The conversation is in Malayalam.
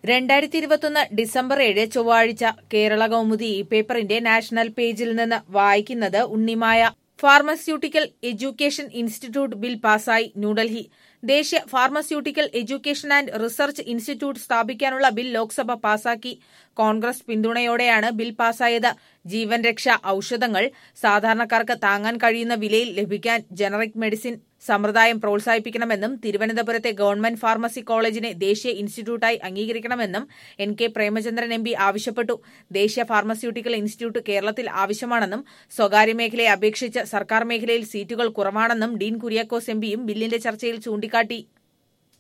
രണ്ടായിരത്തി ഇരുപത്തൊന്ന് ഡിസംബർ ഏഴ് ചൊവ്വാഴ്ച കേരള കൗമുദി ഈ പേപ്പറിന്റെ നാഷണൽ പേജിൽ നിന്ന് വായിക്കുന്നത് Unnimaya pharmaceutical education institute bill പാസായി ന്യൂഡൽഹി ദേശീയ pharmaceutical education and research institute സ്ഥാപിക്കാനുള്ള ബിൽ ലോക്സഭ പാസാക്കി കോൺഗ്രസ് പിന്തുണയോടെയാണ് ബിൽ പാസായത് ജീവൻ രക്ഷാ ഔഷധങ്ങൾ സാധാരണക്കാർക്ക് താങ്ങാൻ കഴിയുന്ന വിലയിൽ ലഭിക്കാൻ ജനറിക് മെഡിസിൻ സമ്പ്രദായം പ്രോത്സാഹിപ്പിക്കണമെന്നും തിരുവനന്തപുരത്തെ ഗവൺമെന്റ് ഫാർമസി കോളേജിനെ ദേശീയ ഇൻസ്റ്റിറ്റ്യൂട്ടായി അംഗീകരിക്കണമെന്നും N K Premachandran M P ആവശ്യപ്പെട്ടു ദേശീയ ഫാർമസ്യൂട്ടിക്കൽ ഇൻസ്റ്റിറ്റ്യൂട്ട് കേരളത്തിൽ ആവശ്യമാണെന്നും സ്വകാര്യ മേഖലയെ അപേക്ഷിച്ച് സർക്കാർ മേഖലയിൽ സീറ്റുകൾ കുറവാണെന്നും ഡീൻ കുര്യാക്കോസ് എം പിയും ബില്ലിന്റെ ചർച്ചയിൽ ചൂണ്ടിക്കാട്ടി